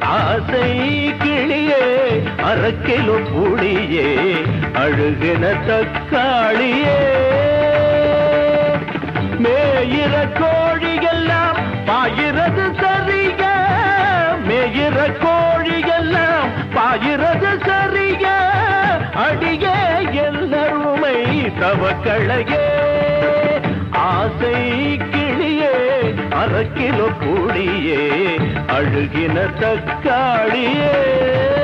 ஆசை கிளியே அரக்கிலோ புளியே அழுகின தக்காளியே மேயிற கோழியெல்லாம் பாயிறது சரிய மேயிற கோழியெல்லாம் பாயிறது சரிய அடியே எல்லாருமை தவக்களையே ஆசை கிளியே அரக்கிலோ புளியே அழுகின தக்காளியே